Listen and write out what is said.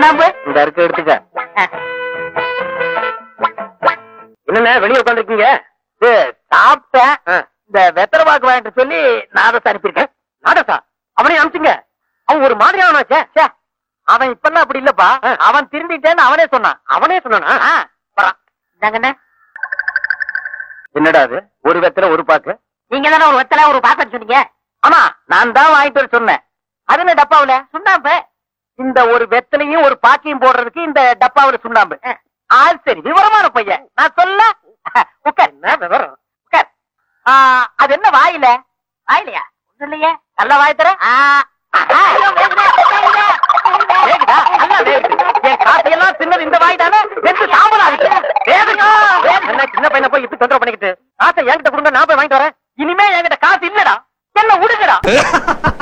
சுண்ணாம்பு இந்த இருக்க எடுத்துக்க அஹ், என்னண்ணே வெளியே உட்காந்துருக்கீங்க இது சாப்பிட்டேன் இந்த வெத்தலை பாக்கு வாங்கிட்டு சொல்லி நாதஸ் அனுப்பியிருக்கேன் நாடசா அவனே அனுப்பிச்சுங்க அவன் ஒரு மாதிரியானாச்சே ச்சே, அவன் இப்பெல்லாம் அப்படி இல்லப்பா ஆ. அவன் திருந்திட்டேன்னு அவனே சொன்னான் அவனே சொன்னானா ஆ, வரான். இந்தாங்கண்ணே என்னடா அது ஒரு வெத்தல ஒரு பாக்கு நீங்க தானே ஒரு வெத்தலை ஒரு பாத்திரம் சொன்னீங்க ஆமா நான் தான் வாங்கிட்டு வர சொன்னேன் அது என்ன டப்பாவுல சுண்ணாம்பு இந்த ஒரு வெத்தலையும் ஒரு பாக்கியும் போடுறதுக்கு இந்த டப்பாவுல சுண்ணாம்பு ஆள் சரி விவரமான பையன் நான் சொல்ல உட்கார் என்ன விவரம் உட்கார் ஆ, அது என்ன வாயில வாயிலையா ஒண்ணும் இல்லையே நல்ல வாய் தர